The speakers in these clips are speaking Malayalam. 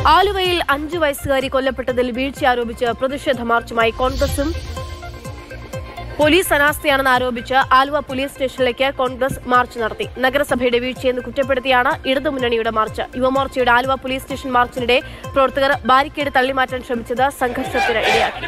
ആലുവയിൽ അഞ്ചു വയസ്സുകാരി കൊല്ലപ്പെട്ടതിൽ വീഴ്ച ആരോപിച്ച് പ്രതിഷേധ മാർച്ചുമായി കോൺഗ്രസും പോലീസ് അനാസ്ഥയാണെന്ന് ആരോപിച്ച് ആലുവ പോലീസ് സ്റ്റേഷനിലേക്ക് കോൺഗ്രസ് മാർച്ച് നടത്തി നഗരസഭയുടെ വീഴ്ചയെന്ന് കുറ്റപ്പെടുത്തിയാണ് ഇടതുമുന്നണിയുടെ മാർച്ച് യുവമോർച്ചയുടെ ആലുവ പോലീസ് സ്റ്റേഷൻ മാർച്ചിനിടെ പ്രവർത്തകർ ബാരിക്കേഡ് തള്ളിമാറ്റാൻ ശ്രമിച്ചത് സംഘർഷത്തിന് ഇടയാക്കി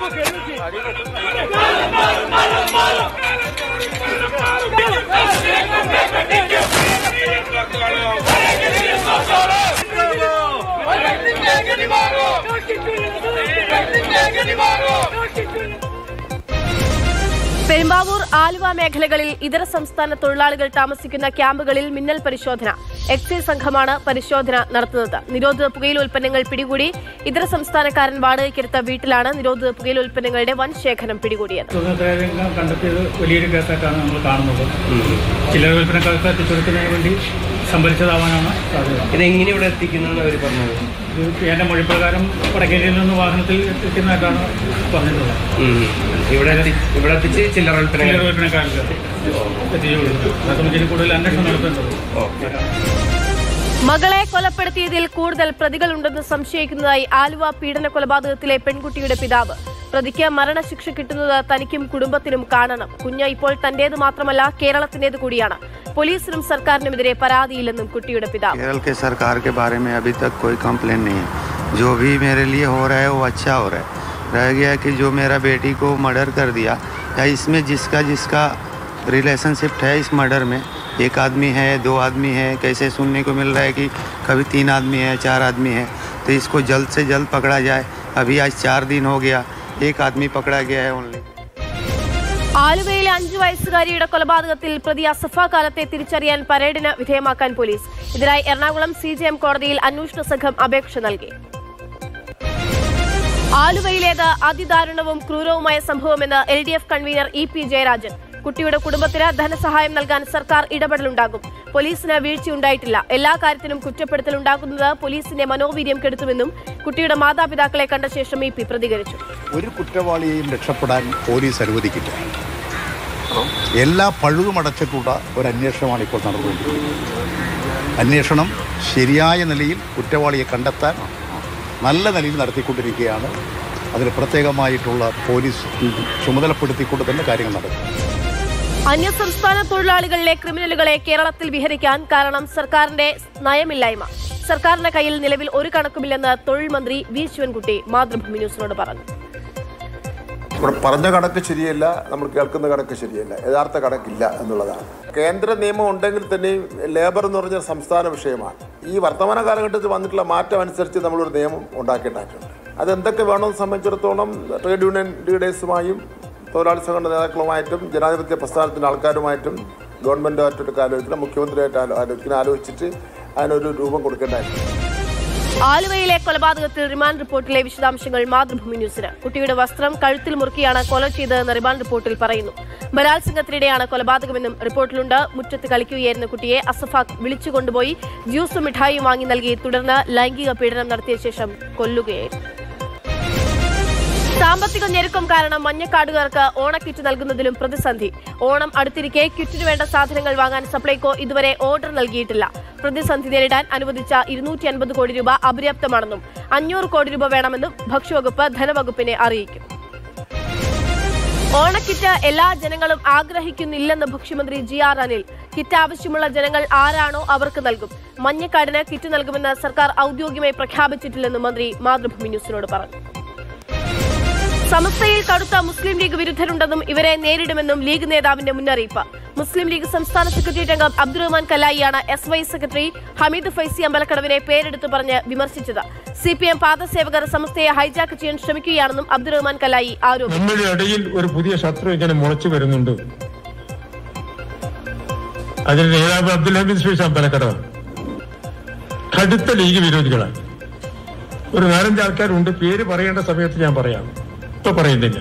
പെരുമ്പാവൂർ ആലുവ മേഖലകളിൽ ഇതര സംസ്ഥാന തൊഴിലാളികൾ താമസിക്കുന്ന ക്യാമ്പുകളിൽ മിന്നൽ പരിശോധന എക്സൈസ് സംഘമാണ് പരിശോധന നടത്തുന്നത് നിരോധിത പുകയില ഉൽപ്പന്നങ്ങൾ പിടികൂടി ഇതര സംസ്ഥാനക്കാരൻ വാടകയ്ക്കെടുത്ത വീട്ടിലാണ് നിരോധിത പുകയില ഉൽപ്പന്നങ്ങളുടെ വൻ ശേഖരം പിടികൂടിയത് സ്വതന്ത്രം കണ്ടെത്തിയത് വലിയൊരു കേസായിട്ടാണ് നമ്മൾ കാണുന്നത് ചില വിൽപ്പനക്കാർക്ക് എത്തിച്ചെടുക്കുന്നതിന് വേണ്ടി സംഭരിച്ചതാവാനാണ് സാധ്യത ഇതെങ്ങനെ ഇവിടെ എത്തിക്കുന്നതെന്ന് അവർ പറഞ്ഞത് ഇത് എൻ്റെ മൊഴിപ്രകാരം വടക്കേരിയിൽ നിന്ന് വാഹനത്തിൽ എത്തിക്കുന്നതായിട്ടാണ് പറഞ്ഞിട്ടുള്ളത് ഉം. ഇവിടെ എത്തി- ഇവിടെ എത്തിച്ച് ചില്ലറ ചില വിൽപ്പനകൾ വിൽപ്പനക്കാർക്ക് എത്തിച്ചു കൊടുത്തു അത് സംബന്ധിച്ച് കൂടുതൽ അന്വേഷണം നടത്തേണ്ടത് ഓക്കെ മകളെ കൊലപ്പെടുത്തിയതിൽ കൂടുതൽ പ്രതികളുണ്ടെന്ന് സംശയിക്കുന്നതായി ആലുവ പീഡന കൊലപാതകത്തിലെ പെൺകുട്ടിയുടെ പിതാവ് പ്രതിക്ക് മരണശിക്ഷ കിട്ടുന്നത് തനിക്കും കുടുംബത്തിനും കാണണം കുഞ്ഞ് ഇപ്പോൾ തന്റേത് മാത്രമല്ല കേരളത്തിന്റേത് കൂടിയാണ് പോലീസിനും സർക്കാരിനുമെതിരെ പരാതിയില്ലെന്നും കുട്ടിയുടെ പിതാവ് केरल के सरकार के बारे में अभी तक कोई कंप्लेन नहीं है जो भी मेरे लिए हो रहा है वो अच्छा हो रहा है रह गया कि जो मेरा बेटी को मर्डर कर दिया या इसमें जिसका जिसका रिलेशनशिप है इस मर्डर में एक आदमी है दो आदमी है कैसे सुनने को मिल रहा है कि कभी तीन आदमी है चार आदमी है तो इसको जल्द से जल्द पकड़ा जाए अभी आज चार दिन हो गया एक आदमी पकड़ा गया है ओनली ആലുവയിലെ അഞ്ചു വയസ്സുകാരിയുടെ കൊലപാതകത്തിൽ പ്രതി അസഫ കാലത്തെ തിരിച്ചറിയാൻ പരേഡിന് വിധേയമാക്കാൻ പോലീസ് ഇതിനായി എറണാകുളം സി ജെ എം കോടതിയിൽ അന്വേഷണ സംഘം അപേക്ഷ നൽകി ആലുവയിലേത് അതിദാരുണവും ക്രൂരവുമായ സംഭവമെന്ന് L D F convener E P Jayarajan കുട്ടിയുടെ കുടുംബത്തിന് ധനസഹായം നൽകാൻ സർക്കാർ ഇടപെടലുണ്ടാകും പോലീസിന് വീഴ്ചയുണ്ടായിട്ടില്ല എല്ലാ കാര്യത്തിനും കുറ്റപ്പെടുത്തലുണ്ടാകുന്നത് പോലീസിന്റെ മനോവീര്യം കെടുത്തുമെന്നും കുട്ടിയുടെ മാതാപിതാക്കളെ കണ്ട ശേഷം ഇ പി പ്രതികരിച്ചു ഒരു കുറ്റവാളിയെയും രക്ഷപ്പെടാൻ പോലീസ് അനുവദിക്കില്ല എല്ലാ പഴുതും അടച്ചിട്ടുള്ള ഒരു അന്വേഷണമാണ് ഇപ്പോൾ നടന്നുകൊണ്ടിരിക്കുന്നത് അന്വേഷണം ശരിയായ നിലയിൽ കുറ്റവാളിയെ കണ്ടെത്താൻ നല്ല നിലയിൽ നടത്തിക്കൊണ്ടിരിക്കുകയാണ് അതിന് പ്രത്യേകമായിട്ടുള്ള പോലീസ് ചുമതലപ്പെടുത്തിക്കൊണ്ട് തന്നെ കാര്യങ്ങൾ നടക്കും അന്യസംസ്ഥാന തൊഴിലാളികളിലെ ക്രിമിനലുകളെ കേരളത്തിൽ വിഹരിക്കാൻ കാരണം സർക്കാരിന്റെ നയമില്ലായ്മ സർക്കാരിന്റെ കയ്യിൽ നിലവിൽ ഒരു കണക്കുമില്ലെന്ന് തൊഴിൽ മന്ത്രി വി ശിവൻകുട്ടി മാതൃഭൂമി ന്യൂസിനോട് പറഞ്ഞു ഇവിടെ പറഞ്ഞ കണക്ക് ശരിയല്ല നമ്മൾ കേൾക്കുന്ന കണക്ക് ശരിയല്ല യഥാർത്ഥ കണക്കില്ല എന്നുള്ളതാണ് കേന്ദ്ര നിയമം ഉണ്ടെങ്കിൽ തന്നെയും ലേബർ എന്ന് പറഞ്ഞ സംസ്ഥാന വിഷയമാണ് ഈ വർത്തമാന കാലഘട്ടത്തിൽ വന്നിട്ടുള്ള മാറ്റം അനുസരിച്ച് നമ്മളൊരു നിയമം ഉണ്ടാക്കേണ്ടതായിട്ടുണ്ട് അതെന്തൊക്കെ വേണമെന്ന് സംബന്ധിച്ചിടത്തോളം ട്രേഡ് യൂണിയൻ ലീഡേഴ്സുമായും തൊഴിലാളി സംഘടന നേതാക്കളുമായിട്ടും ജനാധിപത്യ പ്രസ്ഥാനത്തിൻ്റെ ആൾക്കാരുമായിട്ടും ഗവൺമെൻറ്റുമായിട്ടൊക്കെ ആലോചിക്കണം മുഖ്യമന്ത്രിയായിട്ട് ആലോ- ആലോചിക്കണം ആലോചിച്ചിട്ട് അതിനൊരു രൂപം കൊടുക്കേണ്ടതായിട്ടുണ്ട് ആലുവയിലെ കൊലപാതകത്തിൽ റിമാൻഡ് റിപ്പോർട്ടിലെ വിശദാംശങ്ങൾ മാതൃഭൂമി ന്യൂസിന് കുട്ടിയുടെ വസ്ത്രം കഴുത്തിൽ മുറുക്കിയാണ് കൊല ചെയ്തതെന്ന് റിമാൻഡ് റിപ്പോർട്ടിൽ പറയുന്നു ബലാത്സംഗത്തിനിടെയാണ് കൊലപാതകമെന്നും റിപ്പോർട്ടിലുണ്ട് മുറ്റത്ത് കളിക്കുകയായിരുന്ന കുട്ടിയെ അസഫാഖ് വിളിച്ചുകൊണ്ടുപോയി ജ്യൂസും മിഠായിയും വാങ്ങി നൽകി തുടർന്ന് ലൈംഗിക പീഡനം നടത്തിയ ശേഷം കൊല്ലുകയായിരുന്നു സാമ്പത്തിക ഞെരുക്കം കാരണം മഞ്ഞക്കാടുകാർക്ക് ഓണക്കിറ്റ് നൽകുന്നതിലും പ്രതിസന്ധി ഓണം അടുത്തിരിക്കെ കിറ്റിന് വേണ്ട സാധനങ്ങൾ വാങ്ങാൻ സപ്ലൈകോ ഇതുവരെ ഓർഡർ നൽകിയിട്ടില്ല പ്രതിസന്ധി നേരിടാൻ അനുവദിച്ച ഇരുന്നൂറ്റി അൻപത് കോടി രൂപ അപര്യാപ്തമാണെന്നും അഞ്ഞൂറ് കോടി രൂപ വേണമെന്നും ഭക്ഷ്യവകുപ്പ് ധനവകുപ്പിനെ അറിയിക്കും ഓണക്കിറ്റ് എല്ലാ ജനങ്ങളും ആഗ്രഹിക്കുന്നില്ലെന്ന് മുഖ്യമന്ത്രി ജി ആർ അനിൽ കിറ്റ് ആവശ്യമുള്ള ജനങ്ങൾ ആരാണോ അവർക്ക് നൽകും മഞ്ഞക്കാടിന് കിറ്റ് നൽകുമെന്ന് സർക്കാർ ഔദ്യോഗികമായി പ്രഖ്യാപിച്ചിട്ടില്ലെന്നും മന്ത്രി മാതൃഭൂമി ന്യൂസിനോട് പറഞ്ഞു സമസ്തയിൽ കടുത്ത മുസ്ലിം ലീഗ് വിരുദ്ധരുണ്ടെന്നും ഇവരെ നേരിടുമെന്നും ലീഗ് നേതാവിന്റെ മുന്നറിയിപ്പ് മുസ്ലിം ലീഗ് സംസ്ഥാന സെക്രട്ടേറിയറ്റ് അംഗം അബ്ദുറഹ്മാൻ കലായിയാണ് S Y secretary Hameed Faizy അമ്പലക്കടവിനെ പേരെടുത്ത് പറഞ്ഞ് വിമർശിച്ചത് സി പി എം പാദസേവകർ സമസ്തയെ ഹൈജാക്ക് ചെയ്യാൻ ശ്രമിക്കുകയാണെന്നും അബ്ദുറഹ്മാൻ കലായി ആരോപിച്ചു നമ്മുടെ ഇടയിൽ ഒരു പുതിയ ശത്രു ഇങ്ങനെ മുളച്ചു വരുന്നുണ്ട് അതിന് നേതാവ് അബ്ദുൽ ഹമീദ് ഫീസ് അമ്പലക്കടവ് കടുത്ത ലീഗ് വിരോധികളാണ് ഒരു നാലഞ്ച് ആൾക്കാരുണ്ട് പേര് പറയേണ്ട സമയത്ത് ഞാൻ പറയാം ഇപ്പൊ പറയുന്നില്ല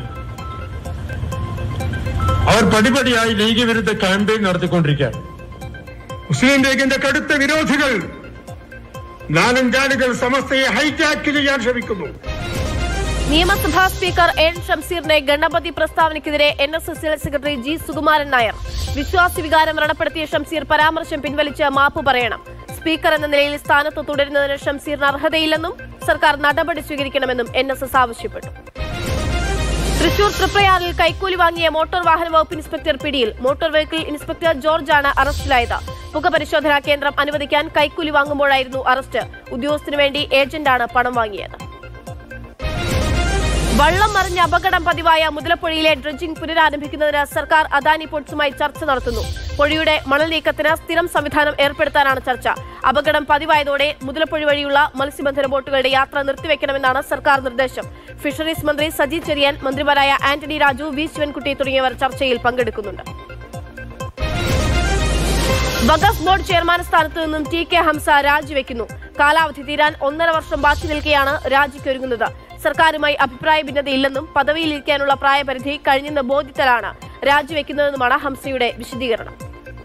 അവർ പടിപടിയായി ലീഗ് വിരുദ്ധ ക്യാമ്പയിൻ നടത്തിക്കൊണ്ടിരിക്കുകയാണ് മുസ്ലിം ലീഗിന്റെ കടുത്ത വിരോധികൾ നാലഞ്ചാളുകൾ സമസ്തയെ ഹൈജാക്ക് ചെയ്യാൻ ശ്രമിക്കുന്നു നിയമസഭാ സ്പീക്കർ എൻ ഷംസീറിനെ ഗണപതി പ്രസ്താവനയ്ക്കെതിരെ N S S secretary G Sukumaran Nair വിശ്വാസി വികാരം വ്രണപ്പെടുത്തിയ ഷംസീർ പരാമർശം പിൻവലിച്ച് മാപ്പ് പറയണം സ്പീക്കർ എന്ന നിലയിൽ സ്ഥാനത്ത് തുടരുന്നതിന് ഷംസീറിന് അർഹതയില്ലെന്നും സർക്കാർ നടപടി സ്വീകരിക്കണമെന്നും എൻ എസ് എസ് ആവശ്യപ്പെട്ടു തൃശൂർ തൃപ്രയാറിൽ കൈക്കൂലി വാങ്ങിയ മോട്ടോർ വാഹന വകുപ്പ് ഇൻസ്പെക്ടർ പിടിയിൽ മോട്ടോർ വെഹിക്കിൾ ഇൻസ്പെക്ടർ ജോർജാണ് അറസ്റ്റിലായത് പുകപരിശോധനാ കേന്ദ്രം അനുവദിക്കാൻ കൈക്കൂലി വാങ്ങുമ്പോഴായിരുന്നു അറസ്റ്റ് ഉദ്യോഗസ്ഥനു വേണ്ടി ഏജന്റാണ് പണം വാങ്ങിയത് വള്ളം മറിഞ്ഞ അപകടം പതിവായ മുതലപ്പുഴയിലെ ഡ്രഡ്ജിംഗ് പുനരാരംഭിക്കുന്നതിന് സർക്കാർ അദാനി പോർട്സുമായി ചർച്ച നടത്തുന്നു പുഴയുടെ മണൽ നീക്കത്തിന് സ്ഥിരം സംവിധാനം ഏർപ്പെടുത്താനാണ് ചർച്ച അപകടം പതിവായതോടെ മുതലപ്പുഴ വഴിയുള്ള മത്സ്യബന്ധന ബോട്ടുകളുടെ യാത്ര നിർത്തിവെക്കണമെന്നാണ് സർക്കാർ നിർദ്ദേശം ഫിഷറീസ് മന്ത്രി സജി ചെറിയാൻ മന്ത്രിമാരായ ആന്റണി രാജു വി ശിവൻകുട്ടി തുടങ്ങിയവർ ചർച്ചയിൽ പങ്കെടുക്കുന്നുണ്ട് വഖഫ് ബോർഡ് ചെയർമാൻ സ്ഥാനത്ത് നിന്നും ടി കെ ഹംസ രാജിവെക്കുന്നു കാലാവധി തീരാൻ ഒന്നര വർഷം ബാക്കി നിൽക്കെയാണ് രാജിക്കൊരുങ്ങുന്നത് സർക്കാരുമായി അഭിപ്രായ ഭിന്നതയില്ലെന്നും പദവിയിലിരിക്കാനുള്ള പ്രായപരിധി കഴിഞ്ഞെന്ന ബോധ്യത്തിലാണ് രാജിവെക്കുന്നതെന്നുമാണ് ഹംസയുടെ വിശദീകരണം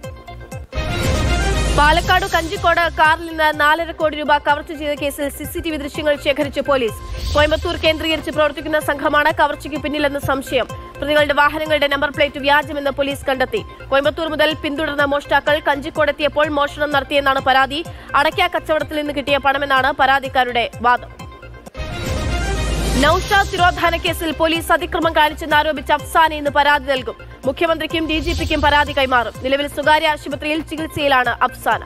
പാലക്കാട് കഞ്ചിക്കോട് കാറിൽ നിന്ന് നാലര കോടി രൂപ കവർച്ച ചെയ്ത കേസിൽ സിസിടിവി ദൃശ്യങ്ങൾ ശേഖരിച്ച് പോലീസ് കോയമ്പത്തൂർ കേന്ദ്രീകരിച്ച് പ്രവർത്തിക്കുന്ന സംഘമാണ് കവർച്ചയ്ക്ക് പിന്നിലെന്ന് സംശയം പ്രതികളുടെ വാഹനങ്ങളുടെ നമ്പർ പ്ലേറ്റ് വ്യാജമെന്ന് പോലീസ് കണ്ടെത്തി കോയമ്പത്തൂർ മുതൽ പിന്തുടർന്ന മോഷ്ടാക്കൾ കഞ്ചിക്കോടെത്തിയപ്പോൾ മോഷണം നടത്തിയെന്നാണ് പരാതി അടയ്ക്ക കച്ചവടത്തിൽ നിന്ന് കിട്ടിയ പണമെന്നാണ് പരാതിക്കാരുടെ വാദം നൌഷാദ് തിരോധാന കേസിൽ പോലീസ് അതിക്രമം കാണിച്ചെന്നാരോപിച്ച് അഫ്സാന ഇന്ന് പരാതി നൽകും മുഖ്യമന്ത്രിക്കും ഡി ജി പിക്കും പരാതി കൈമാറും നിലവിൽ സ്വകാര്യ ആശുപത്രിയിൽ ചികിത്സയിലാണ് അഫ്സാന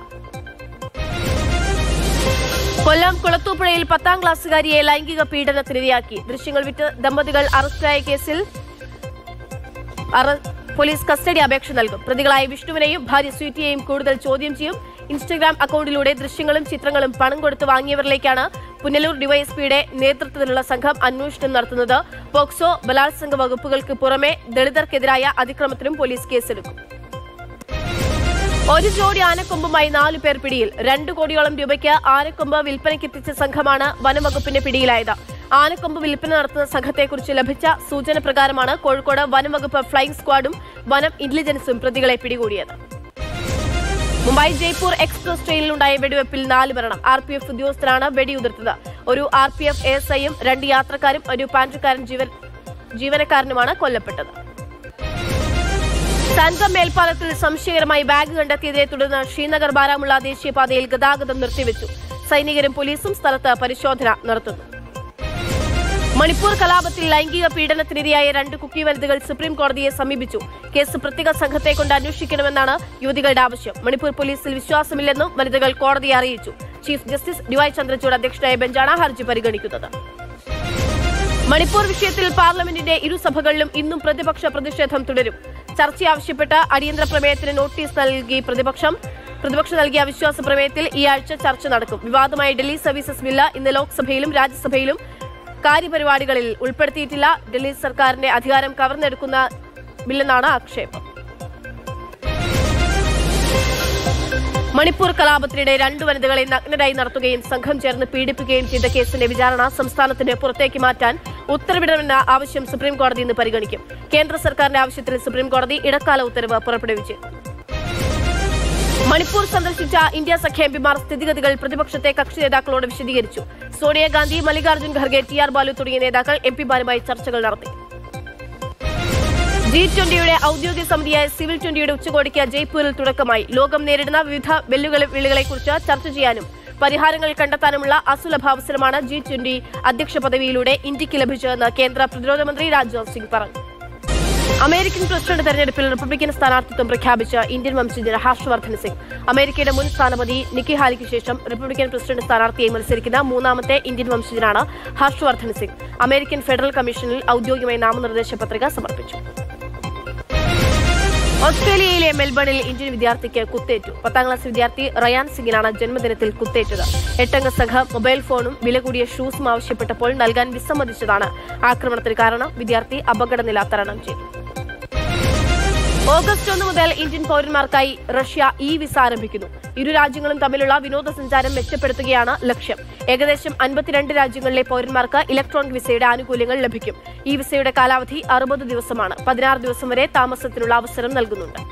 കൊല്ലം കുളത്തൂപ്പുഴയിൽ പത്താം ക്ലാസ്സുകാരിയെ ലൈംഗിക പീഡനത്തിനിരയാക്കി ദൃശ്യങ്ങൾ വിറ്റ് ദമ്പതികൾ അറസ്റ്റിലായ കേസിൽ അറ- പോലീസ് കസ്റ്റഡി അപേക്ഷ നൽകും പ്രതികളായ വിഷ്ണുവിനെയും ഭാര്യ സ്വീറ്റിയെയും കൂടുതൽ ചോദ്യം ചെയ്യും ഇൻസ്റ്റഗ്രാം അക്കൗണ്ടിലൂടെ ദൃശ്യങ്ങളും ചിത്രങ്ങളും പണം കൊടുത്ത് വാങ്ങിയവരിലേക്കാണ് പുനലൂർ ഡിവൈഎസ്പിയുടെ നേതൃത്വത്തിലുള്ള സംഘം അന്വേഷണം നടത്തുന്നത് പോക്സോ ബലാത്സംഗ വകുപ്പുകൾക്ക് പുറമെ ദളിതർക്കെതിരായ അതിക്രമത്തിനും പോലീസ് കേസെടുക്കും ഒരു ജോഡി ആനക്കൊമ്പുമായി നാലു പേർ പിടിയിൽ രണ്ടു കോടിയോളം രൂപയ്ക്ക് ആനക്കൊമ്പ് വിൽപ്പനയ്ക്കെത്തിച്ച സംഘമാണ് വനംവകുപ്പിന്റെ പിടിയിലായത് ആനക്കൊമ്പ് വിൽപ്പന നടത്തുന്ന സംഘത്തെക്കുറിച്ച് ലഭിച്ച സൂചന പ്രകാരമാണ് കോഴിക്കോട് വനംവകുപ്പ് ഫ്ലൈയിംഗ് സ്ക്വാഡും വനം ഇന്റലിജൻസും പ്രതികളെ പിടികൂടിയത് മുംബൈ ജയ്പൂർ എക്സ്പ്രസ് ട്രെയിനിലുണ്ടായ വെടിവെപ്പിൽ നാല് മരണം ആർ പി എഫ് ഉദ്യോഗസ്ഥരാണ് വെടിയുതിർത്തത് ഒരു ആർ പി എഫ് എസ് ഐയും രണ്ട് യാത്രക്കാരും ഒരു പാൻട്രിക്കാരൻ ജീവൻ ജീവനക്കാരനുമാണ് കൊല്ലപ്പെട്ടത് സംഘം മേൽപ്പാലത്തിൽ സംശയകരമായി ബാഗ് കണ്ടെത്തിയതിനെ തുടർന്ന് ശ്രീനഗർ ബാരാമുള്ള ദേശീയപാതയിൽ ഗതാഗതം നിർത്തിവെച്ചു സൈനികരും പോലീസും സ്ഥലത്ത് പരിശോധന നടത്തുന്നു മണിപ്പൂർ കലാപത്തിൽ ലൈംഗിക പീഡനത്തിനിരയായ രണ്ട് കുക്കി വനിതകൾ സുപ്രീം കോടതിയെ സമീപിച്ചു കേസ് പ്രത്യേക സംഘത്തെ കൊണ്ട് അന്വേഷിക്കണമെന്നാണ് യുവതികളുടെ ആവശ്യം മണിപ്പൂർ പോലീസിൽ വിശ്വാസമില്ലെന്നും വനിതകൾ കോടതിയെ അറിയിച്ചു ചീഫ് ജസ്റ്റിസ് ഡിവൈ ചന്ദ്രചൂഡ് അധ്യക്ഷനായ ബെഞ്ചാണ് ഹർജി പരിഗണിക്കുന്നത് മണിപ്പൂർ വിഷയത്തിൽ പാർലമെന്റിന്റെ ഇരുസഭകളിലും ഇന്നും പ്രതിപക്ഷ പ്രതിഷേധം തുടരും ചർച്ച ആവശ്യപ്പെട്ട് അടിയന്തര പ്രമേയത്തിന് നോട്ടീസ് നൽകി പ്രതിപക്ഷം പ്രതിപക്ഷം നൽകിയ അവിശ്വാസ പ്രമേയത്തിൽ ഈ ആഴ്ച ചർച്ച നടക്കും വിവാദമായ ഡൽഹി സർവീസസ് ബില്ല് ഇന്ന് ലോക്സഭയിലും രാജ്യസഭയിലും കാര്യപരിപാടികളിൽ ഉൾപ്പെടുത്തിയിട്ടില്ല ഡൽഹി സർക്കാരിന്റെ അധികാരം കവർന്നെടുക്കുന്ന ബില്ലെന്നാണ് ആക്ഷേപം മണിപ്പൂർ കലാപത്തിനിടെ രണ്ടു വനിതകളെ നഗ്നരായി നടത്തുകയും സംഘം ചേർന്ന് പീഡിപ്പിക്കുകയും ചെയ്ത കേസിന്റെ വിചാരണ സംസ്ഥാനത്തിന് പുറത്തേക്ക് മാറ്റാൻ ഉത്തരവിടണമെന്ന ആവശ്യം സുപ്രീം കോടതി ഇന്ന് പരിഗണിക്കും കേന്ദ്ര സർക്കാരിന്റെ ആവശ്യത്തിൽ സുപ്രീം കോടതി ഇടക്കാല ഉത്തരവ് പുറപ്പെടുവിച്ചു മണിപ്പൂർ സന്ദർശിച്ച ഇന്ത്യ സഖ്യ എംപിമാർ സ്ഥിതിഗതികൾ പ്രതിപക്ഷത്തെ കക്ഷി നേതാക്കളോട് വിശദീകരിച്ചു സോണിയാഗാന്ധി മല്ലികാർജ്ജുൻ ഖർഗെ ടി ആർ ബാലു തുടങ്ങിയ നേതാക്കൾ എംപിമാരുമായി ചർച്ചകൾ നടത്തി ജി ട്വന്റിയുടെ ഔദ്യോഗിക സമിതിയായ സിവിൽ ട്വന്റിയുടെ ഉച്ചകോടിക്ക് ജയ്പൂരിൽ തുടക്കമായി ലോകം നേരിടുന്ന വിവിധ വെല്ലുവിളികളെക്കുറിച്ച് ചർച്ച ചെയ്യാനും പരിഹാരങ്ങൾ കണ്ടെത്താനുമുള്ള അസുലഭ അവസരമാണ് ജി ട്വന്റി അധ്യക്ഷ പദവിയിലൂടെ ഇന്ത്യക്ക് ലഭിച്ചതെന്ന് കേന്ദ്ര പ്രതിരോധ മന്ത്രി രാജ്നാഥ് സിംഗ് പറഞ്ഞു അമേരിക്കൻ പ്രസിഡന്റ് തെരഞ്ഞെടുപ്പിൽ റിപ്പബ്ലിക്കൻ സ്ഥാനാർത്ഥിത്വം പ്രഖ്യാപിച്ച ഇന്ത്യൻ വംശജൻ ഹർഷവർദ്ധൻ സിംഗ് അമേരിക്കയുടെ മുൻ സ്ഥാനപതി നിക്കി ഹാലിക്ക് ശേഷം റിപ്പബ്ലിക്കൻ പ്രസിഡന്റ് സ്ഥാനാർത്ഥിയായി മത്സരിക്കുന്ന മൂന്നാമത്തെ ഇന്ത്യൻ വംശജനാണ് ഹർഷവർദ്ധൻ സിംഗ് അമേരിക്കൻ ഫെഡറൽ കമ്മീഷനിൽ ഔദ്യോഗികമായി നാമനിർദ്ദേശ പത്രിക സമർപ്പിച്ചു ഓസ്ട്രേലിയയിലെ മെൽബണിൽ ഇന്ത്യൻ വിദ്യാർത്ഥിക്ക് കുത്തേറ്റു പത്താം ക്ലാസ് വിദ്യാർത്ഥി റയാൻ സിംഗിനാണ് ജന്മദിനത്തിൽ കുത്തേറ്റത് എട്ടംഗ സംഘം മൊബൈൽ ഫോണും വില കൂടിയ ഷൂസും ആവശ്യപ്പെട്ടപ്പോൾ നൽകാൻ വിസമ്മതിച്ചതാണ് ആക്രമണത്തിന് കാരണം വിദ്യാർത്ഥി അപകടനില തരണം ചെയ്തു ഓഗസ്റ്റ് ഒന്ന് മുതൽ ഇന്ത്യൻ പൗരന്മാർക്കായി റഷ്യ ഇ വിസ ആരംഭിക്കുന്നു ഇരു രാജ്യങ്ങളും തമ്മിലുള്ള വിനോദസഞ്ചാരം മെച്ചപ്പെടുത്തുകയാണ് ലക്ഷ്യം ഏകദേശം അൻപത്തിരണ്ട് രാജ്യങ്ങളിലെ പൗരന്മാർക്ക് ഇലക്ട്രോണിക് വിസയുടെ ആനുകൂല്യങ്ങൾ ലഭിക്കും ഈ വിസയുടെ കാലാവധി അറുപത് ദിവസമാണ് പതിനാറ് ദിവസം വരെ താമസത്തിനുള്ള അവസരം നൽകുന്നുണ്ട്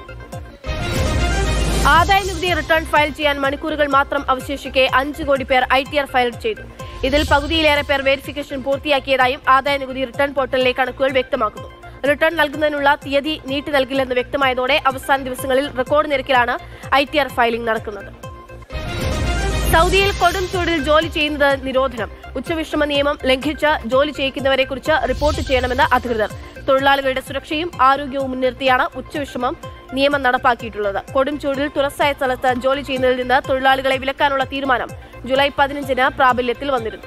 ആദായ നികുതി റിട്ടേൺ ഫയൽ ചെയ്യാൻ മണിക്കൂറുകൾ മാത്രം അവശേഷിക്കെ അഞ്ച് കോടി പേർ ഐ ടി ആർ ഫയൽ ചെയ്തു ഇതിൽ പകുതിയിലേറെ പേർ വെരിഫിക്കേഷൻ പൂർത്തിയാക്കിയതായും ആദായ നികുതി റിട്ടേൺ പോർട്ടലിലെ കണക്കുകൾ വ്യക്തമാക്കുന്നു റിട്ടേൺ നൽകുന്നതിനുള്ള തീയതി നീട്ടി നൽകില്ലെന്ന് വ്യക്തമായതോടെ അവസാന ദിവസങ്ങളിൽ റെക്കോർഡ് നിരക്കിലാണ് ഐ ടി ആർ ഫയലിംഗ് നടക്കുന്നത് സൗദിയിൽ കൊടും ചൂടിൽ ജോലി ചെയ്യുന്നത് നിരോധനം ഉച്ചവിശ്രമ നിയമം ലംഘിച്ച് ജോലി ചെയ്യിക്കുന്നവരെ കുറിച്ച് റിപ്പോർട്ട് ചെയ്യണമെന്ന് അധികൃതർ തൊഴിലാളികളുടെ സുരക്ഷയും ആരോഗ്യവും മുൻനിർത്തിയാണ് ഉച്ചവിശ്രമം നിയമം നടപ്പാക്കിയിട്ടുള്ളത് കൊടും ചൂടിൽ തുറസായ സ്ഥലത്ത് ജോലി ചെയ്യുന്നതിൽ നിന്ന് തൊഴിലാളികളെ വിലക്കാനുള്ള തീരുമാനം ജൂലൈ പതിനഞ്ചിന് പ്രാബല്യത്തിൽ വന്നിരുന്നു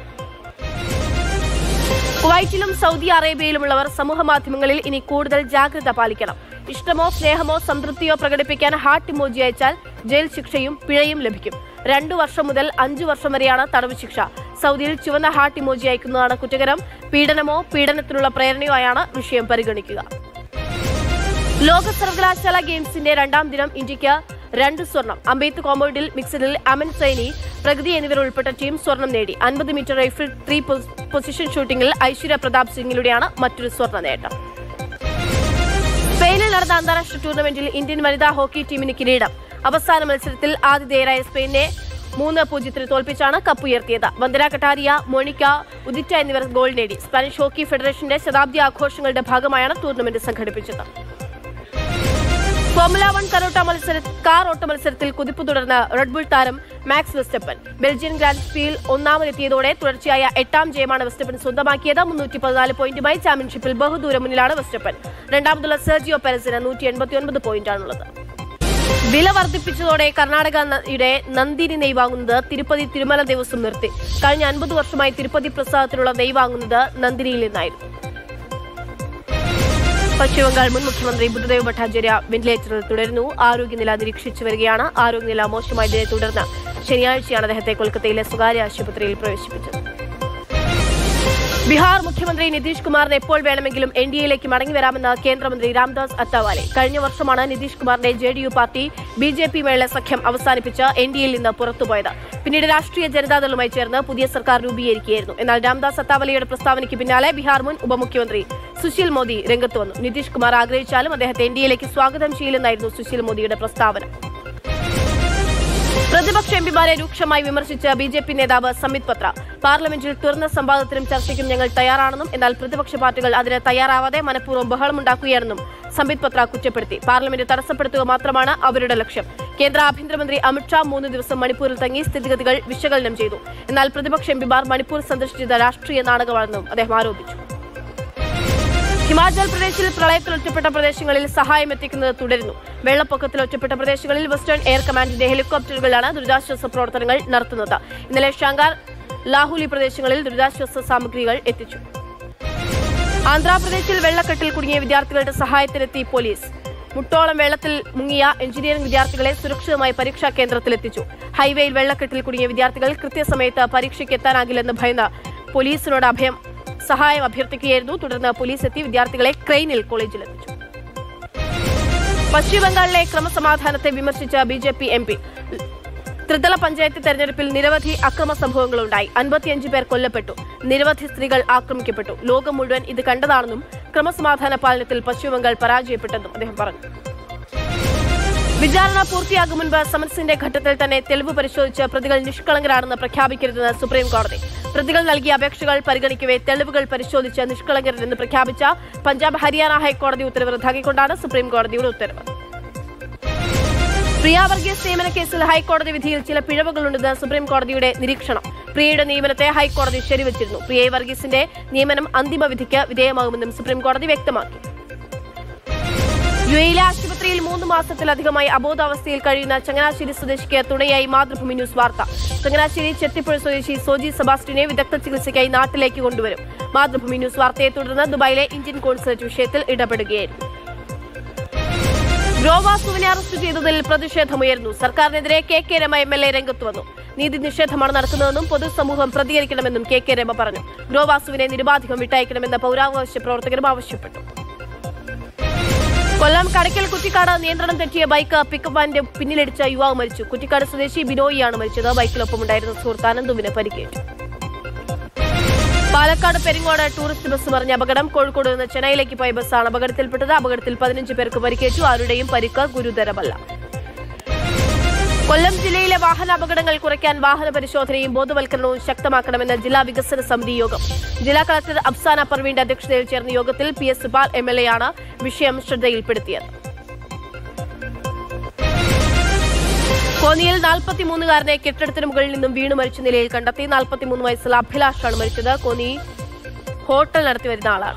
കുവൈറ്റിലും സൗദി അറേബ്യയിലുമുള്ളവർ സമൂഹ മാധ്യമങ്ങളിൽ ഇനി കൂടുതൽ ജാഗ്രത പാലിക്കണം ഇഷ്ടമോ സ്നേഹമോ സംതൃപ്തിയോ പ്രകടിപ്പിക്കാൻ ഹാർട്ട് ഇമോജി അയച്ചാൽ ജയിൽ ശിക്ഷയും പിഴയും ലഭിക്കും രണ്ടു വർഷം മുതൽ അഞ്ചു വർഷം വരെയാണ് തടവ് ശിക്ഷ സൗദിയിൽ ചുവന്ന ഹാർട്ട് ഇമോജി അയക്കുന്നതാണ് കുറ്റകരം പീഡനമോ പീഡനത്തിനുള്ള പ്രേരണയോ ആയാണ് വിഷയം പരിഗണിക്കുക ലോക സർവകലാശാല ഗെയിംസിന്റെ രണ്ടാം ദിനം ഇന്ത്യക്ക് രണ്ട് സ്വർണം അമ്പെയ്ത്ത് കോമ്പൗണ്ടിൽ മിക്സഡിൽ അമൻ സൈനി പ്രഗതി എന്നിവർ ഉൾപ്പെട്ട ടീം സ്വർണം നേടി അൻപത് മീറ്റർ റൈഫിൾ ത്രീ പൊസിഷൻ ഷൂട്ടിംഗിൽ ഐശ്വര്യ പ്രതാപ് സിംഗിലൂടെയാണ് മറ്റൊരു സ്വർണ്ണ നേട്ടം സ്പെയിനിൽ നടന്ന അന്താരാഷ്ട്ര ടൂർണമെന്റിൽ ഇന്ത്യൻ വനിതാ ഹോക്കി ടീമിന് കിരീടം അവസാന മത്സരത്തിൽ ആതിഥേയരായ സ്പെയിനെ മൂന്ന് പൂജ്യത്തിന് തോൽപ്പിച്ചാണ് കപ്പ് ഉയർത്തിയത് വന്ദന കട്ടാരിയ മോണിക്ക ഉദിറ്റ എന്നിവർ ഗോൾ നേടി സ്പാനിഷ് ഹോക്കി ഫെഡറേഷന്റെ ശതാബ്ദി ആഘോഷങ്ങളുടെ ഭാഗമായാണ് ടൂർണമെന്റ് സംഘടിപ്പിച്ചത് ഫോർമുല വൺ കരോട്ട മത്സര കാർ ഓട്ട മത്സരത്തിൽ കുതിപ്പ് തുടർന്ന് റെഡ്ബുൾ താരം മാക്സ് വെസ്റ്റപ്പൻ ബെൽജിയൻ ഗ്രാൻഡ് സ്പീൽ ഒന്നാമതെത്തിയതോടെ തുടർച്ചയായ എട്ടാം ജയമാണ് വെസ്റ്റപ്പൻ സ്വന്തമാക്കിയത് മുന്നൂറ്റി പതിനാല് പോയിന്റുമായി ചാമ്പ്യൻഷിപ്പിൽ ബഹുദൂരം മുന്നിലാണ് വെസ്റ്റപ്പൻ രണ്ടാമതുള്ള സെർജിയോ പെരസിന് നൂറ്റി എൺപത്തിയൊൻപത് പോയിന്റാണുള്ളത് വില വർദ്ധിപ്പിച്ചതോടെ കർണാടകയുടെ നന്ദിനി നെയ് വാങ്ങുന്നത് തിരുപ്പതി തിരുമല ദേവസ്വം നിർത്തി കഴിഞ്ഞ അൻപത് വർഷമായി തിരുപ്പതി പ്രസാദത്തിലുള്ള നെയ് വാങ്ങുന്നത് നന്ദിനിയിൽ നിന്നായിരുന്നു പശ്ചിമബംഗാൾ മുൻ മുഖ്യമന്ത്രി ബുദ്ധദേവ് ഭട്ടാചാര്യ വെന്റിലേറ്ററിൽ തുടരുന്നു ആരോഗ്യനില നിരീക്ഷിച്ചു വരികയാണ് ആരോഗ്യനില മോശമായതിനെ തുടർന്ന് ശനിയാഴ്ചയാണ് അദ്ദേഹത്തെ കൊൽക്കത്തയിലെ സ്വകാര്യ ആശുപത്രിയിൽ പ്രവേശിപ്പിച്ചത് ബീഹാർ മുഖ്യമന്ത്രി നിതീഷ് കുമാറിന് എപ്പോൾ വേണമെങ്കിലും എൻ ഡി എയിലേക്ക് മടങ്ങിവരാമെന്ന് കേന്ദ്രമന്ത്രി രാംദാസ് അത്താവാലെ കഴിഞ്ഞ വർഷമാണ് നിതീഷ് കുമാറിന്റെ J D U party B J P മേള സഖ്യം അവസാനിപ്പിച്ച് എൻ ഡി എയിൽ നിന്ന് പുറത്തുപോയത് പിന്നീട് രാഷ്ട്രീയ ജനതാദളുമായി ചേർന്ന് പുതിയ സർക്കാർ രൂപീകരിക്കുകയായിരുന്നു എന്നാൽ രാംദാസ് അത്താവലയുടെ പ്രസ്താവനയ്ക്ക് പിന്നാലെ ബീഹാർ മുൻ ഉപമുഖ്യമന്ത്രി സുശീൽ മോദി രംഗത്ത് വന്നു നിതീഷ് കുമാർ ആഗ്രഹിച്ചാലും അദ്ദേഹത്തെ എൻ ഡി എയിലേക്ക് സ്വാഗതം ചെയ്യില്ലെന്നായിരുന്നു സുശീൽ മോദിയുടെ പ്രസ്താവന പ്രതിപക്ഷ എംപിമാരെ രൂക്ഷമായി വിമർശിച്ച ബി ജെ പി നേതാവ് സംബിത് പത്ര പാർലമെന്റിൽ തുറന്ന സംവാദത്തിനും ചർച്ചയ്ക്കും ഞങ്ങൾ തയ്യാറാണെന്നും എന്നാൽ പ്രതിപക്ഷ പാർട്ടികൾ അതിന് തയ്യാറാവാതെ മനഃപൂർവ്വം ബഹളമുണ്ടാക്കുകയാണെന്നും സംബിത് പത്ര കുറ്റപ്പെടുത്തി പാർലമെന്റ് തടസ്സപ്പെടുത്തുക മാത്രമാണ് അവരുടെ ലക്ഷ്യം കേന്ദ്ര ആഭ്യന്തരമന്ത്രി അമിത്ഷാ മൂന്ന് ദിവസം മണിപ്പൂരിൽ തങ്ങി സ്ഥിതിഗതികൾ വിശകലനം ചെയ്തു എന്നാൽ പ്രതിപക്ഷ എംപിമാർ മണിപ്പൂർ സന്ദർശിച്ചത് രാഷ്ട്രീയ നാടകമാണെന്നും അദ്ദേഹം ആരോപിച്ചു ഹിമാചൽ പ്രദേശിൽ പ്രളയത്തിൽ ഒറ്റപ്പെട്ട പ്രദേശങ്ങളിൽ സഹായം എത്തിക്കുന്നത് തുടരുന്നു വെള്ളപ്പൊക്കത്തിൽ ഒറ്റപ്പെട്ട പ്രദേശങ്ങളിൽ വെസ്റ്റേൺ എയർ കമാൻഡിന്റെ ഹെലികോപ്റ്ററുകളാണ് ദുരിതാശ്വാസ പ്രവർത്തനങ്ങൾ നടത്തുന്നത് ഇന്നലെ ഷാങ്കാർ ലാഹുലി പ്രദേശങ്ങളിൽ ദുരിതാശ്വാസ സാമഗ്രികൾ എത്തിച്ചു ആന്ധ്രാപ്രദേശിൽ വെള്ളക്കെട്ടിൽ കുടുങ്ങിയ വിദ്യാർത്ഥികളുടെ സഹായത്തിനെത്തി പോലീസ് മുട്ടോളം വെള്ളത്തിൽ മുങ്ങിയ എഞ്ചിനീയറിംഗ് വിദ്യാർത്ഥികളെ സുരക്ഷിതമായി പരീക്ഷാ കേന്ദ്രത്തിലെത്തിച്ചു ഹൈവേയിൽ വെള്ളക്കെട്ടിൽ കുടുങ്ങിയ വിദ്യാർത്ഥികൾ കൃത്യസമയത്ത് പരീക്ഷയ്ക്ക് എത്താനാകില്ലെന്ന് ഭയന്ന് പോലീസിനോട് അഭയം സഹായം അഭ്യർത്ഥിക്കുകയായിരുന്നു തുടർന്ന് പോലീസ് എത്തി വിദ്യാർത്ഥികളെ ക്രെയിനിൽ കോളേജിലെത്തിച്ചു പശ്ചിമബംഗാളിലെ ക്രമസമാധാനത്തെ വിമർശിച്ച B J P M P ത്രിതല പഞ്ചായത്ത് തെരഞ്ഞെടുപ്പിൽ നിരവധി അക്രമ സംഭവങ്ങളുണ്ടായി അൻപത്തിയഞ്ച് പേർ കൊല്ലപ്പെട്ടു നിരവധി സ്ത്രീകൾ ആക്രമിക്കപ്പെട്ടു ലോകം മുഴുവൻ ഇത് കണ്ടതാണെന്നും ക്രമസമാധാന പാലനത്തിൽ പശ്ചിമബംഗാൾ പരാജയപ്പെട്ടെന്നും അദ്ദേഹം പറഞ്ഞു വിചാരണ പൂർത്തിയാകും മുൻപ് സമൻസിന്റെ ഘട്ടത്തിൽ തന്നെ തെളിവ് പരിശോധിച്ച് പ്രതികൾ നിഷ്കളങ്കരാണെന്ന് പ്രഖ്യാപിക്കരുതെന്ന് സുപ്രീം കോടതി പ്രതികൾ നൽകിയ അപേക്ഷകൾ പരിഗണിക്കവേ തെളിവുകൾ പരിശോധിച്ച് നിഷ്കളങ്കരെന്ന് പ്രഖ്യാപിച്ച പഞ്ചാബ് ഹരിയാന ഹൈക്കോടതി ഉത്തരവ് റദ്ദാക്കിക്കൊണ്ടാണ് സുപ്രീം കോടതിയുടെ ഉത്തരവ് പ്രിയ വർഗീസ് നിയമന കേസിൽ ഹൈക്കോടതി വിധിയിൽ ചില പിഴവുകളുണ്ടെന്ന് സുപ്രീം കോടതിയുടെ നിരീക്ഷണം പ്രിയയുടെ നിയമനത്തെ ഹൈക്കോടതി ശരിവച്ചിരുന്നു പ്രിയ വർഗീസിന്റെ നിയമനം അന്തിമ വിധിക്ക് വിധേയമാകുമെന്നും സുപ്രീം കോടതി വ്യക്തമാക്കി യു എയിലെ ആശുപത്രിയിൽ മൂന്ന് മാസത്തിലധികമായി അബോധാവസ്ഥയിൽ കഴിയുന്ന ചങ്ങനാശ്ശേരി സ്വദേശിക്ക് തുണയായി മാതൃഭൂമി ന്യൂസ് വാർത്ത ചങ്ങനാശ്ശേരി ചെത്തിപ്പുഴ സ്വദേശി സോജി സെബാസ്റ്റിനെ വിദഗ്ധ ചികിത്സയ്ക്കായി നാട്ടിലേക്ക് കൊണ്ടുവരും മാതൃഭൂമി ന്യൂസ് വാർത്തയെ തുടർന്ന് ദുബായിലെ ഇന്ത്യൻ കോൺസുലേറ്റ് വിഷയത്തിൽ ഇടപെടുകയായിരുന്നു ഗ്രോവാസുവിനെ അറസ്റ്റ് ചെയ്തതിൽ പ്രതിഷേധമുയർന്നു സർക്കാരിനെതിരെ K K Rema M L A രംഗത്ത് വന്നു നീതി നിഷേധമാണ് നടക്കുന്നതെന്നും പൊതുസമൂഹം പ്രതികരിക്കണമെന്നും കെ കെ രമ പറഞ്ഞു ഗ്രോവാസുവിനെ നിരുപാധികം വിട്ടയക്കണമെന്ന് പൗരാവകാശ പ്രവർത്തകരും ആവശ്യപ്പെട്ടു കൊല്ലം കടയ്ക്കൽ കുറ്റിക്കാട് നിയന്ത്രണം തെറ്റിയ ബൈക്ക് പിക്കപ്പ് വാനിന്റെ പിന്നിലിടിച്ച യുവാവ് മരിച്ചു കുറ്റിക്കാട് സ്വദേശി ബിനോയിയാണ് മരിച്ചത് ബൈക്കിലൊപ്പമുണ്ടായിരുന്ന സുഹൃത്ത് അനന്തുവിന് പരിക്കേറ്റു പാലക്കാട് പെരിങ്ങോട് ടൂറിസ്റ്റ് ബസ് മറിഞ്ഞ അപകടം കോഴിക്കോട് നിന്ന് ചെന്നൈയിലേക്ക് പോയ ബസ്സാണ് അപകടത്തിൽപ്പെട്ടത് അപകടത്തിൽ പതിനഞ്ച് പേർക്ക് പരിക്കേറ്റു ആരുടെയും പരിക്ക് ഗുരുതരമല്ല കൊല്ലം ജില്ലയിലെ വാഹനാപകടങ്ങൾ കുറയ്ക്കാൻ വാഹന പരിശോധനയും ബോധവൽക്കരണവും ശക്തമാക്കണമെന്ന് ജില്ലാ വികസന സമിതി യോഗം ജില്ലാ കളക്ടർ അഫ്സാന പർവീന്റെ അധ്യക്ഷതയിൽ ചേർന്ന യോഗത്തിൽ P S Supal M L A ആണ് വിഷയം ശ്രദ്ധയിൽപ്പെടുത്തിയത് കോന്നിയിൽ നാൽപ്പത്തിമൂന്നുകാരനെ കെട്ടിടത്തിന് മുകളിൽ നിന്നും വീണു മരിച്ച നിലയിൽ കണ്ടെത്തി നാൽപ്പത്തിമൂന്ന് വയസ്സുള്ള അഭിലാഷാണ് മരിച്ചത് കോന്നി ഹോട്ടൽ നടത്തി വരുന്ന ആളാണ്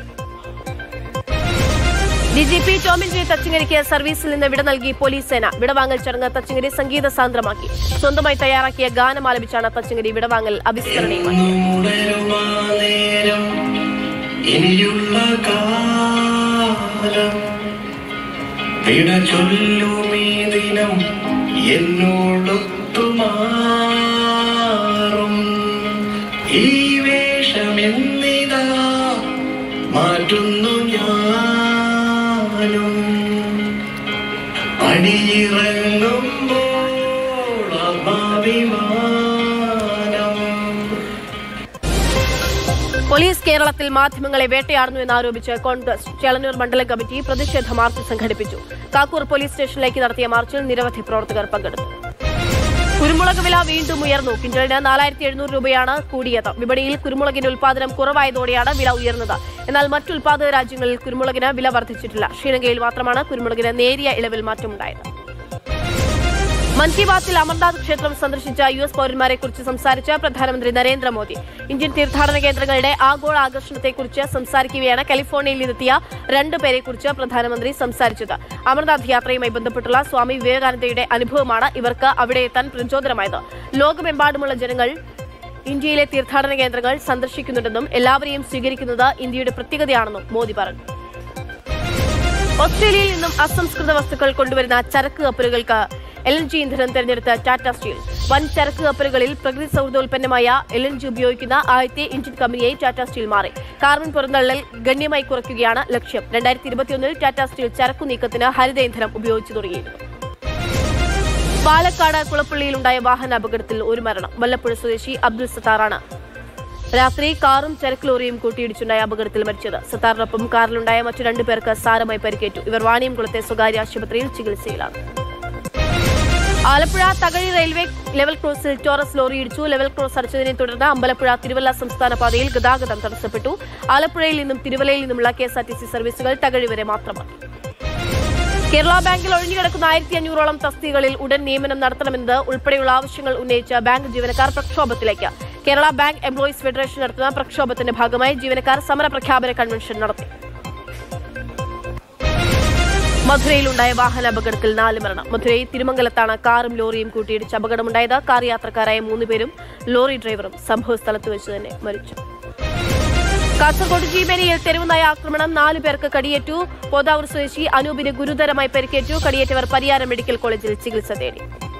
D G P Tomin J തച്ചിങ്ങരിക്ക് സർവീസിൽ നിന്ന് വിട നൽകി പോലീസ് സേന വിടവാങ്ങൽ ചടങ്ങ് തച്ചിങ്ങരി സംഗീത സാന്ദ്രമാക്കി സ്വന്തമായി തയ്യാറാക്കിയ ഗാനം ആലപിച്ചാണ് തച്ചിങ്ങരി വിടവാങ്ങൽ അവിസ്മരണീയമാക്കി നേരം ഇനിയുള്ള കാലം വിട ചൊല്ലുമീ ദിനം എന്നോടൊത്തുമാറും ഈ വേഷമെന്നിതാ മാറ്റുന്നു ഞാനും അടിയിറങ്ങുമ്പോൾ അഭിമാനം പോലീസ് കേരളത്തിൽ മാധ്യമങ്ങളെ വേട്ടയാടുന്നു എന്നാരോപിച്ച് കോൺഗ്രസ് ചേളന്നൂർ മണ്ഡലം കമ്മിറ്റി പ്രതിഷേധ മാർച്ച് സംഘടിപ്പിച്ചു കാക്കൂർ പോലീസ് സ്റ്റേഷനിലേക്ക് നടത്തിയ മാർച്ചിൽ നിരവധി പ്രവർത്തകർ പങ്കെടുത്തു കുരുമുളക് വില വീണ്ടും ഉയർന്നു കിൻഡലിന് നാലായിരത്തി എഴുന്നൂറ് രൂപയാണ് കൂടിയത് വിപണിയിൽ കുരുമുളകിന്റെ ഉൽപാദനം കുറവായതോടെയാണ് വില ഉയർന്നത് എന്നാൽ മറ്റു ഉൽപാദക രാജ്യങ്ങളിൽ കുരുമുളകിന് വില വർദ്ധിച്ചിട്ടില്ല ശ്രീലങ്കയിൽ മാത്രമാണ് കുരുമുളകിന് നേരിയ ഇളവിൽ മാറ്റമുണ്ടായത് മൻ കി ബാത്തിൽ അമർനാഥ് ക്ഷേത്രം സന്ദർശിച്ച യു എസ് പൌരന്മാരെ കുറിച്ച് സംസാരിച്ച പ്രധാനമന്ത്രി നരേന്ദ്രമോദി ഇന്ത്യൻ തീർത്ഥാടന കേന്ദ്രങ്ങളുടെ ആഗോള ആകർഷണത്തെക്കുറിച്ച് സംസാരിക്കുകയാണ് കാലിഫോർണിയയിൽ നിന്നെത്തിയ രണ്ടുപേരെ കുറിച്ച് പ്രധാനമന്ത്രി സംസാരിച്ചത് അമർനാഥ് യാത്രയുമായി ബന്ധപ്പെട്ടുള്ള സ്വാമി വിവേകാനന്ദയുടെ അനുഭവമാണ് ഇവർക്ക് അവിടെ എത്താൻ പ്രചോദനമായത് ലോകമെമ്പാടുമുള്ള ജനങ്ങൾ ഇന്ത്യയിലെ തീർത്ഥാടന കേന്ദ്രങ്ങൾ സന്ദർശിക്കുന്നുണ്ടെന്നും എല്ലാവരെയും സ്വീകരിക്കുന്നത് ഇന്ത്യയുടെ പ്രത്യേകതയാണെന്നും മോദി പറഞ്ഞു ഓസ്ട്രേലിയയിൽ നിന്നും അസംസ്കൃത വസ്തുക്കൾ കൊണ്ടുവരുന്ന ചരക്ക് കപ്പലുകൾക്ക് എൽ എൻ ജി ഇന്ധനം തെരഞ്ഞെടുത്ത ടാറ്റ സ്റ്റീൽ വൻ ചരക്ക് കപ്പലുകളിൽ പ്രകൃതി സൗഹൃദോൽപ്പന്നമായ എൽ എൻ ജി ഉപയോഗിക്കുന്ന ആദ്യത്തെ ഇന്ത്യൻ കമ്പനിയായി ടാറ്റ സ്റ്റീൽ മാറി കാർബൺ പുറന്തള്ളൽ ഗണ്യമായി കുറയ്ക്കുകയാണ് ലക്ഷ്യം രണ്ടായിരത്തി ഇരുപത്തിയൊന്നിൽ ടാറ്റ സ്റ്റീൽ ചരക്കു നീക്കത്തിന് ഹരിത ഇന്ധനം ഉപയോഗിച്ചു തുടങ്ങിയിരുന്നു പാലക്കാട് കുളപ്പള്ളിയിലുണ്ടായ വാഹന അപകടത്തിൽ ഒരു മരണം വല്ലപ്പുഴ സ്വദേശി അബ്ദുൽ സത്താറാണ് രാത്രി കാറും ചരക്ക് ലോറിയും കൂട്ടിയിടിച്ചുണ്ടായ അപകടത്തിൽ മരിച്ചത് സത്താറിനൊപ്പം കാറിലുണ്ടായ മറ്റു രണ്ടു പേർക്ക് സാരമായി പരിക്കേറ്റു ഇവർ വാണിയംകുളത്തെ സ്വകാര്യ ആശുപത്രിയിൽ ചികിത്സയിലാണ് ആലപ്പുഴ തകഴി റെയിൽവേ ലെവൽ ക്രോസിൽ ടോറസ് ലോറി ഇടിച്ചു ലെവൽ ക്രോസ് അടച്ചതിനെ തുടർന്ന് അമ്പലപ്പുഴ തിരുവല്ല സംസ്ഥാന പാതയിൽ ഗതാഗതം തടസ്സപ്പെട്ടു ആലപ്പുഴയിൽ നിന്നും തിരുവല്ലയിൽ നിന്നുമുള്ള K S R T C സർവീസുകൾ തകഴി വരെ മാത്രമാക്കി കേരള ബാങ്കിൽ ഒഴിഞ്ഞുകിടക്കുന്ന ആയിരത്തി അഞ്ഞൂറോളം തസ്തികകളിൽ ഉടൻ നിയമനം നടത്തണമെന്നത് ഉൾപ്പെടെയുള്ള ആവശ്യങ്ങൾ ഉന്നയിച്ച ബാങ്ക് ജീവനക്കാർ പ്രക്ഷോഭത്തിലേക്ക് കേരള ബാങ്ക് എംപ്ലോയീസ് ഫെഡറേഷൻ നടത്തുന്ന പ്രക്ഷോഭത്തിന്റെ ഭാഗമായി ജീവനക്കാർ സമര പ്രഖ്യാപന കൺവെൻഷൻ നടത്തി മധുരയിലുണ്ടായ വാഹന അപകടത്തിൽ നാല് മരണം മധുരയിൽ തിരുമംഗലത്താണ് കാറും ലോറിയും കൂട്ടിയിടിച്ച് അപകടമുണ്ടായത് കാർ യാത്രക്കാരായ മൂന്നുപേരും ലോറി ഡ്രൈവറും സംഭവസ്ഥലത്ത് വെച്ച് തന്നെ മരിച്ചു കാസർഗോഡ് ജീമേനിയിൽ തെരുവുനായ ആക്രമണം നാലു പേർക്ക് കടിയേറ്റു പോതാവൂർ സ്വദേശി അനൂപിന് ഗുരുതരമായി പരിക്കേറ്റു കടിയേറ്റവർ പരിയാരം മെഡിക്കൽ കോളേജിൽ ചികിത്സ തേടി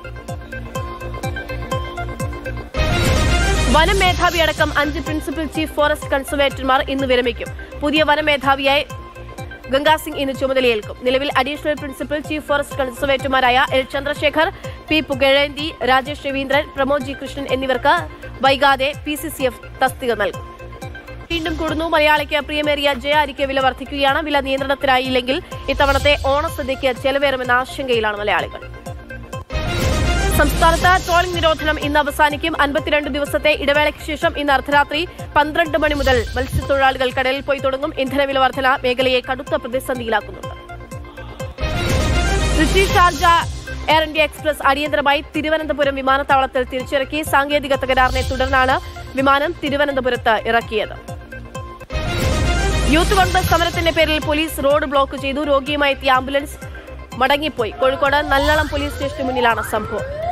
വനം മേധാവി അടക്കം അഞ്ച് പ്രിൻസിപ്പൽ ചീഫ് ഫോറസ്റ്റ് കൺസർവേറ്റർമാർ ഇന്ന് വിരമിക്കും പുതിയ വനമേധാവിയായി ഗംഗാ സിംഗ് ഇന്ന് ചുമതലയേൽക്കും നിലവിൽ അഡീഷണൽ പ്രിൻസിപ്പൽ ചീഫ് ഫോറസ്റ്റ് കൺസർവേറ്റർമാരായ L Chandrasekhar P Pugazhendhi Rajesh Raveendran Pramod G Krishnan എന്നിവർക്ക് വൈകാതെ പി സി സി എഫ് തസ്തിക നൽകും വീണ്ടും കൂടുന്നു മലയാളിക്ക് പ്രിയമേറിയ ജയ അരിക്ക് വില വർദ്ധിക്കുകയാണ് വില നിയന്ത്രണത്തിലായില്ലെങ്കിൽ ഇത്തവണത്തെ ഓണസദ്യയ്ക്ക് ചെലവേറുമെന്ന ആശങ്കയിലാണ് മലയാളികൾ സംസ്ഥാനത്ത് ട്രോളിംഗ് നിരോധനം ഇന്ന് അവസാനിക്കും അൻപത്തിരണ്ട് ദിവസത്തെ ഇടവേളയ്ക്ക് ശേഷം ഇന്ന് അർദ്ധരാത്രി പന്ത്രണ്ട് മണി മുതൽ മത്സ്യത്തൊഴിലാളികൾ കടലിൽ പോയി തുടങ്ങും ഇന്ധനവില വർധന മേഖലയെ കടുത്ത പ്രതിസന്ധിയിലാക്കുന്നുണ്ട് Trichy Sharjah Air India Express അടിയന്തരമായി തിരുവനന്തപുരം വിമാനത്താവളത്തിൽ തിരിച്ചിറക്കി സാങ്കേതിക തകരാറിനെ തുടർന്നാണ് വിമാനം തിരുവനന്തപുരത്ത് ഇറക്കിയത് യൂത്ത് കോൺഗ്രസ് സമരത്തിന്റെ പേരിൽ പോലീസ് റോഡ് ബ്ലോക്ക് ചെയ്തു രോഗിയുമായി എത്തിയ ആംബുലൻസ് മടങ്ങിപ്പോയി കോഴിക്കോട് നല്ലളം പോലീസ് സ്റ്റേഷന് മുന്നിലാണ് സംഭവം